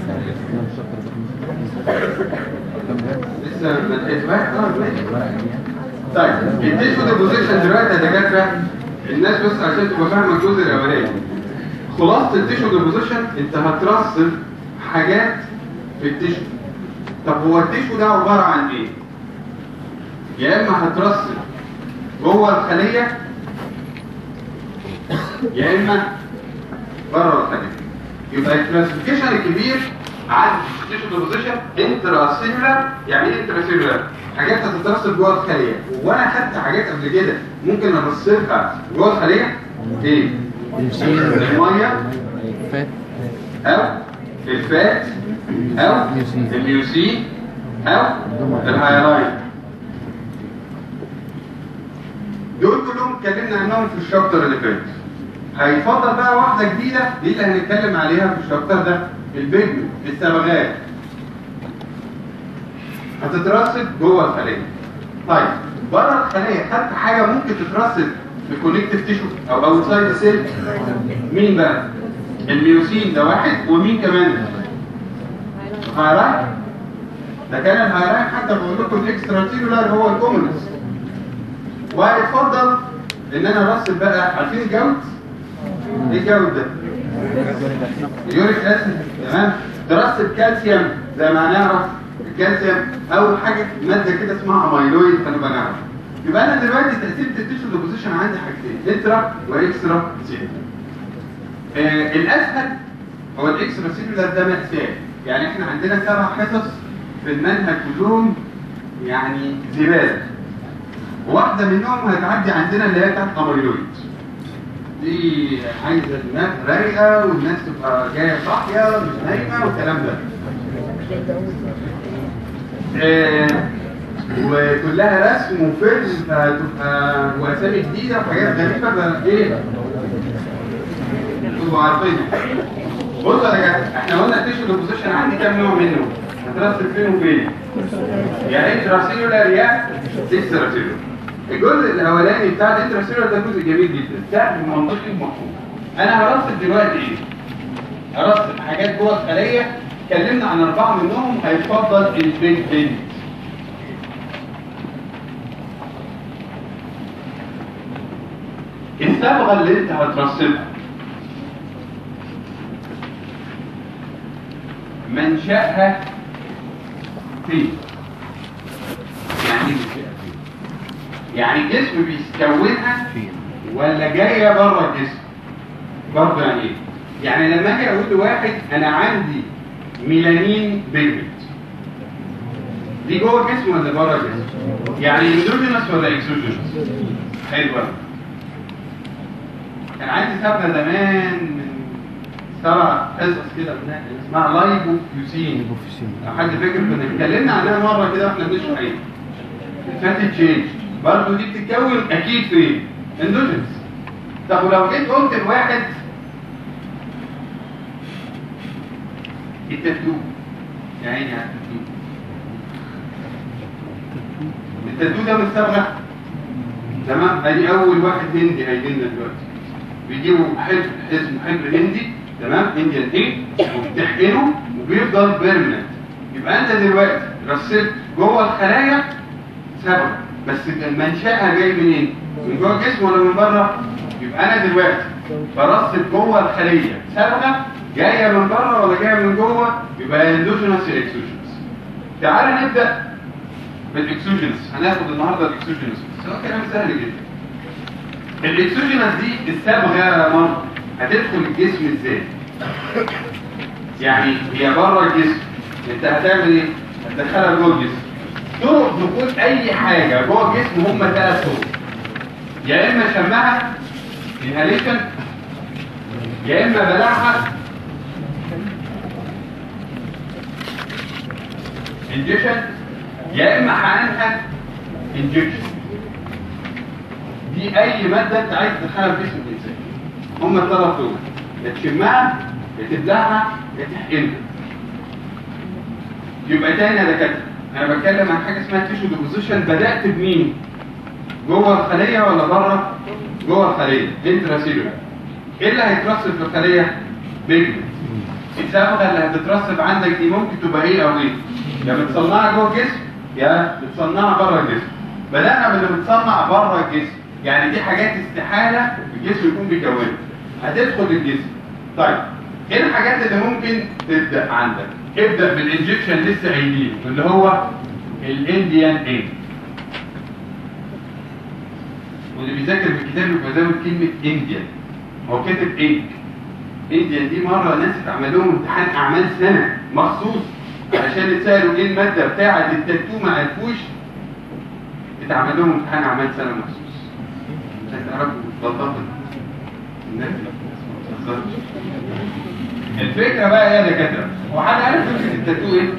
لسه ما لحقتش اه ماشي طيب التيشو ديبوزيشن دلوقتي يا دكاتره الناس بس عشان تبقى فاهمه الجزء الاولاني خلاصه التيشو ديبوزيشن انت هترسب حاجات في التيشو طب هو التيشو ده عباره عن ايه؟ يا اما هترسب جوه الخليه يا اما بره الخليه يبقى الكلاسيفيكيشن الكبير عن التيشو ديبوزيشن انترا سيلولار يعني ايه انترا سيلولار؟ حاجات هتترسب جوه الخليه وانا خدت حاجات قبل كده ممكن ارسبها جوه الخليه ايه؟ الميه فات او الفات او الميوسين او الهايلايت دول كلهم اتكلمنا عنهم في الشابتر اللي فات هيفضل بقى واحده جديده دي اللي هنتكلم عليها في الشابتر ده البيجمنت الصبغات هتترسب جوه الخليه طيب بره الخليه خدت حاجه ممكن تترسب في كونكتيف تيشو او اوتسايد سيل مين بقى الميوسين ده واحد ومين كمان هايلايت ده كان الهايلايت حتى بقول لكم الاكسترا سيلولار هو الكومنس ويفضل ان انا ارسب بقى عارفين الجود ايه الجود ده اليوريك اسيد تمام ترسب كالسيوم زي ما هنعرف الكالسيوم او حاجه ماده كده اسمها اميلويد هنبقى نعرف يبقى انا دلوقتي تقسيمه التيشو ديبوزيشن عندي حاجتين انترا واكسترا سيلولار آه الاسهل هو الاكسترا سيلولار ده مأساة يعني احنا عندنا سبع حصص في المنهج كلهم يعني زباله واحده منهم هتعدي عندنا اللي هي بتاعت اميلويد دي عايزه الناس رايقه والناس تبقى جايه صاحيه مش نايمه والكلام ده آه وكلها رسم وفيلم فتبقى واسامي جديده وحاجات غريبه بقى ايه تبقوا عارفينها بصوا يا جماعه احنا قلنا التيشو ديبوزيشن عندي كام نوع منه هترسم فين وفين يا انتراسيلولار يا اكستراسيلولار الجزء الاولاني بتاع الانتراسيلولار ده جزء جميل جدا سهل ومنطقي ومفهوم انا هرسم دلوقتي ايه هرسم حاجات جوه الخليه اتكلمنا عن اربعه منهم هيفضل البيج بنت الصبغه اللي انت هترسمها منشأها فين؟ يعني ايه منشأها فين؟ يعني الجسم بيكونها ولا جايه بره الجسم؟ برضه يعني ايه؟ يعني لما اجي اقول لواحد انا عندي ميلانين بيجمنت دي جوه الجسم ولا بره الجسم؟ يعني اندوجينس ولا اكسوجينس؟ حلو قوي كان عندي صبغه زمان من سبع حصص كده قلناها اسمها لايبوفيوسين لو حد فاكر كنا اتكلمنا عنها مره كده واحنا بنشرح ايه الفاتي تشينج برضه دي بتتكون اكيد فين اندوجينس طب ولو جيت قلت لواحد التاتو يا عيني على التاتو التاتو ده مش صبغه تمام ادي اول واحد هندي هيجي لنا دلوقتي بيجيبوا حبر اسمه حبر هندي تمام انديان ايه وبتحقنه وبيفضل بيرمننت يبقى انت دلوقتي رسبت جوه الخلايا صبغه بس منشأها جاي منين؟ من جوه الجسم ولا من بره؟ يبقى انا دلوقتي برسب جوه الخليه صبغه جايه من بره ولا جايه من جوه؟ يبقى اندوجينس اكسوجينس تعال نبدا بالاكسوجينس هناخد النهارده الاكسوجينس بس هو كلام سهل جدا الاكسوجينس دي الصبغه مره هتدخل الجسم ازاي يعني هي بره الجسم انت هتعمل ايه هتدخلها جوه الجسم طرق دخول اي حاجه جوه الجسم هم ثلاث طرق يا اما شمها انهاليشن يا اما بلعها انجكشن يا اما حقنها انجكشن دي اي ماده انت عايز تدخلها في جسم الانسان هم الثلاث دول يا تشمها يا تبلعها يا تحقنها يبقى تاني يا دكاتره انا بتكلم عن حاجه اسمها تيشو ديبوزيشن بدات بمين؟ جوه الخليه ولا بره؟ جوه الخليه انترا سيلولار ايه اللي هيترسب في الخليه بيجمنت الصبغه اللي هتترسب عندك دي ممكن تبقى ايه او ايه يا متصنعه جوه الجسم يا متصنعه بره الجسم بدانا باللي متصنع بره الجسم يعني دي حاجات استحاله الجسم يكون بيكونها هتدخل الجسم طيب ايه الحاجات اللي ممكن تبدا عندك ابدا بالانجكشن لسه قايلين اللي هو الانديان ايه واللي بيذاكر في الكتاب يبقى زود كلمه انديان هو كاتب ايه انديان دي مره ناس اتعمل لهم امتحان اعمال سنه مخصوص علشان يتسالوا ايه الماده بتاعه التاتو ما عرفوش اتعمل لهم امتحان اعمال سنه مخصوص عشان تعرفوا بساطه الناس بالظبط. الفكره بقى ايه يا دكاتره هو حد عارف فكره التاتو ايه؟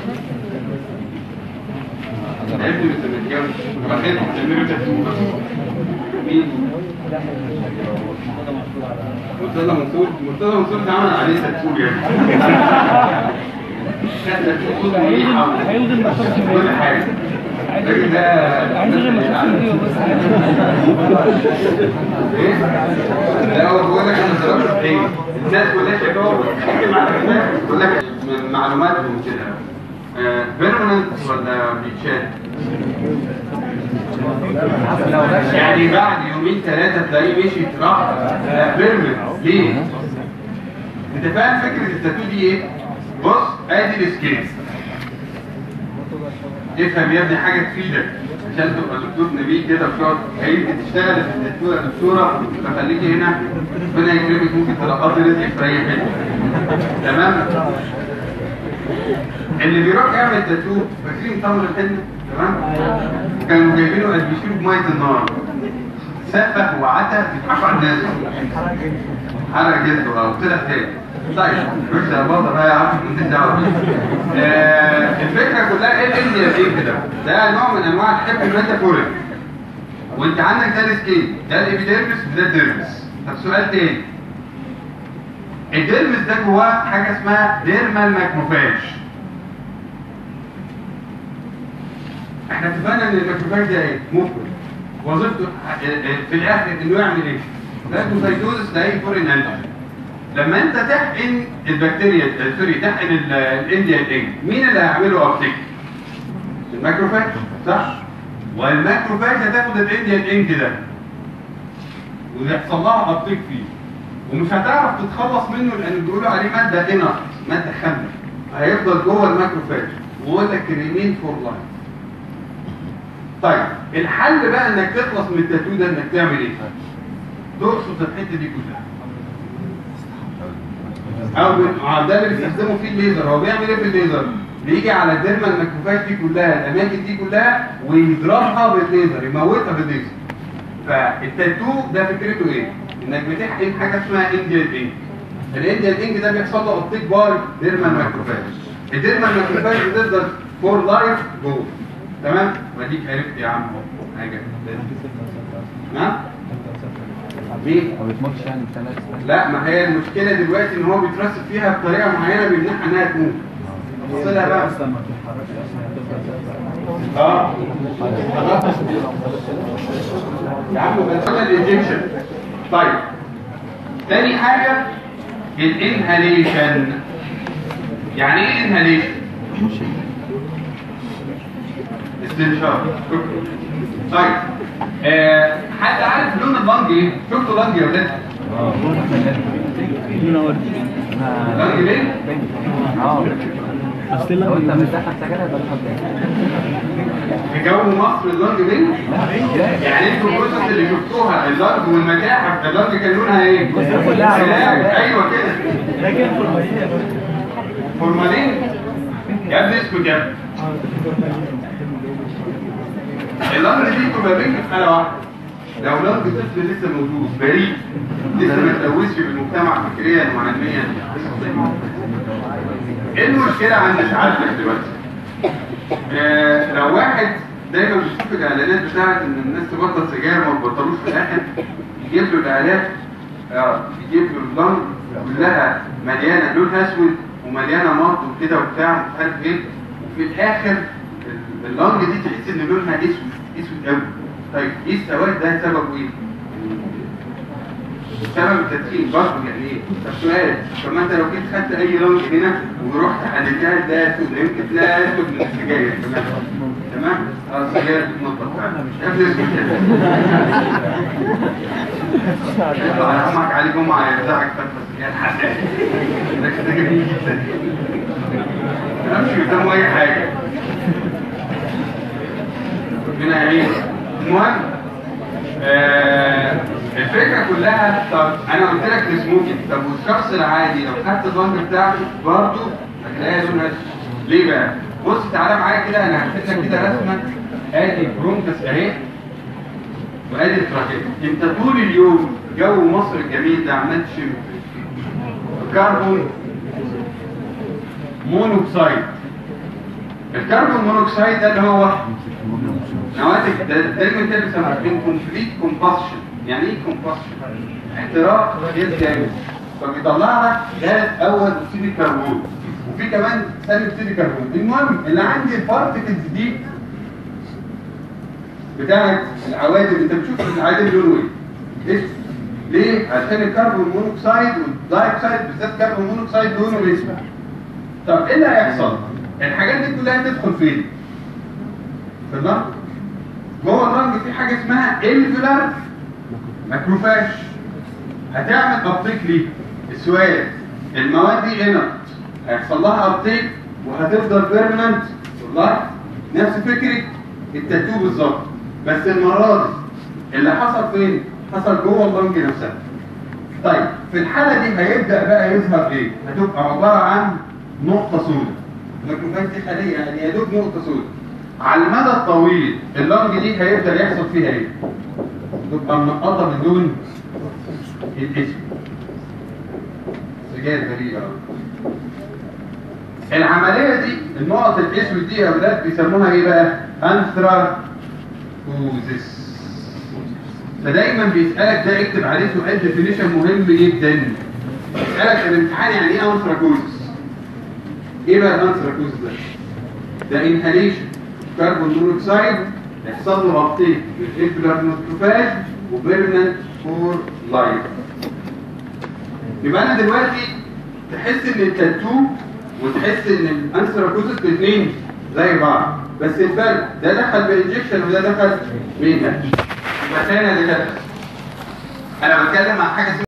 عرفت من الزمالكاوي طب خير بتعملوا تاتو مين؟ مرتضى منصور مرتضى منصور اتعمل عليه تاتو يعني كان تاتو صوت مريحة هيلغي المشروع كل حاجة الراجل ده هيلغي المشروع دي بس ايه؟ لا هو بيقول لك انا ضربت ايه؟ الناس كلها شايفاه بتحكي مع الناس بيقول لك من معلوماتهم كده بيرمننت ولا بيتشال؟ يعني بعد يومين ثلاثة تلاقيه مشي راح بيرمننت ليه؟ انت فاهم فكرة التاتو دي ايه؟ بص ادي السكين افهم يا ابني حاجة تفيدك عشان تبقى دكتور نبيل كده بتقعد هيجي تشتغل في الدكتورة يا دكتورة فخليكي هنا ربنا يكرمك ممكن تلقطي رزقك في اي حتة تمام؟ اللي بيروح يعمل تاتو فاكرين تمر الحنة تمام؟ كانوا جايبينه قد بيشيلوا بمية النار سفه وعتى بيضحكوا على الناس حرق جلده اه طلع تاني طيب مش يا بابا بقى يا عم ماليش دعوه آه، الفكره كلها ايه الانديا ايه كده ده نوع من انواع الحب الميتافوريك وانت عندك ده السكين ده الابيديرمس وده الديرمس طب سؤال تاني الديرمس ده جواه حاجه اسمها ديرمال ماكروفاج احنا اتفقنا ان الماكروفاج ده ايه مفرد وظيفته آه، آه، في الاخر انه يعمل ايه فاجوسايتوزس لاي فورين انتي لما انت تحقن البكتيريا آه، سوري تحقن ال- الانديان ايج مين اللي هيعمله ابتيك الماكروفاج صح والماكروفاج هتاخد الانديان ايج ده ويحصل لها ابتيك فيه ومش هتعرف تتخلص منه لان بيقولوا عليه ماده انر ماده خامه هيفضل جوه الماكروفاج ويقول لك ريمين فور لايف طيب الحل بقى انك تخلص من التاتو ده انك تعمل ايه تقصد الحته دي كلها او بن- آه، ده اللي بيستخدموا فيه الليزر هو بيعمل ايه في الليزر بيجي على الديرما المكفوفات دي كلها الاماكن دي كلها ويضربها بالليزر يموتها بالليزر فالتاتو ده فكرته ايه انك بتحقن حاجه اسمها انديان انك الانديان انك ده بيحصل له ابتيك باي ديرما المكفوفات الديرما المكفوفات بتفضل فور لايف جوه تمام واديك عرفت يا عم أهو. حاجه نعم ليه ما بتموتش يعني في ثلاث لا ما هي المشكله دلوقتي ان هو بيترسب فيها بطريقه معينه بيمنعها انها تموت تفصلها بقى اه يا عم بس الانجكشن طيب تاني حاجه الانهاليشن يعني ايه انهاليشن استنشاق طيب آه حد عارف لون اللنج ايه؟ شفتوا لنج يا ولاد؟ لنج ليه؟ اه اصل لو انت لما بتدخل سجاير هيبقى لك في جو مصر اللنج ليه؟ يعني انتوا القصص اللي شفتوها اللنج والمتاحف اللنج كان لونها ايه؟ كلها سلاح. ايوه كده لكن في المية فورمالين يا ابني اسكت يا ابني اللنج دي تبقى بينك في حاله واحده لو لنج طفل لسه موجود بريء لسه ما اتلوثش بالمجتمع فكريا وعلميا ايه المشكله عند سعادتك دلوقتي؟ آه لو واحد دايما بيشوف الاعلانات بتاعت ان الناس تبطل سجاير ما تبطلوش في الاخر يجيب له الاعلان اه يجيب له اللنج كلها مليانه لونها اسود ومليانه مط وكده وبتاع مش عارف ايه وفي الاخر ال- اللنج دي تحس ان لونها اسود اسود قوي طيب ايه السواد ده سببه ايه؟ بسبب التدخين برضه يعني ايه؟ طب سؤال طب ما انت لو جيت خدت اي لونج هنا ورحت حددتها ده اسود يمكن تلاقي اسود من السجاير تمام تمام؟ اه السجاير بتنطط فعلا يا ابني اسكت يطلع يهمك عليه جمعه يرزعك فتره سجاير حداد ده كده جميل جدا ما مش قدامه اي حاجه ربنا يعين المهم آه الفكره كلها طب انا قلت لك السموكينج طب والشخص العادي لو خدت البنج بتاعته برضه هتلاقيها لونها أسود. ليه بقى؟ بص تعالى معايا كده انا هحط لك كده رسمه ادي برونكس اهي وادي التراكيب انت طول اليوم جو مصر الجميل ده عمال تشم كربون مونوكسيد الكربون مونوكسيد ده اللي هو نواتج ده دايما كده بيسموها انكمبليت كومباشن يعني ايه كومباشن؟ احتراق غير كامل فبيطلع لك غاز اول اكسيد الكربون وفي كمان ثاني اكسيد الكربون المهم اللي عندي البارتكلز دي بتاعت العوادم انت بتشوف العوادم لونه ايه؟ اسود ليه؟ عشان الكربون مونوكسيد والدايوكسيد بالذات كربون مونوكسيد لونه اسود طب ايه اللي هيحصل؟ الحاجات دي كلها تدخل فين؟ في اللنج جوه اللنج في حاجه اسمها الفيولار ماكروفاج هتعمل ابتيك ليه؟ السؤال المواد دي هنا هيحصل لها ابتيك وهتفضل بيرمننت والله نفس فكره التاتو بالظبط بس المره دي اللي حصل فين؟ حصل جوه اللنج نفسها طيب في الحاله دي هيبدا بقى يظهر ايه؟ هتبقى عباره عن نقطه سوداء الميكروفاج دي خليه يعني يا دوب نقطه سوداء على المدى الطويل اللنج دي هيبدا يحصل فيها ايه؟ تبقى منقطه من لون الاسود سجاير غريبه أوي. العمليه دي النقط الاسود دي يا اولاد بيسموها ايه بقى؟ انثراكوزيس فدايما بيسالك ده اكتب عليه سؤال ديفينيشن مهم جدا يسالك في الامتحان يعني ايه انثراكوزيس ايه بقى الانثراكوزيس ده؟ ده انهاليشن كربون مونوكسيد يحصل له ابتيك بالانفلار نوتروفاج وبيرمننت فور لايف يبقى انا دلوقتي تحس ان التاتو وتحس ان الانثراكوزيس الاثنين زي بعض بس الفرق ده دخل بانجكشن وده دخل بينها يبقى ثاني ده انا بتكلم عن حاجه اسمها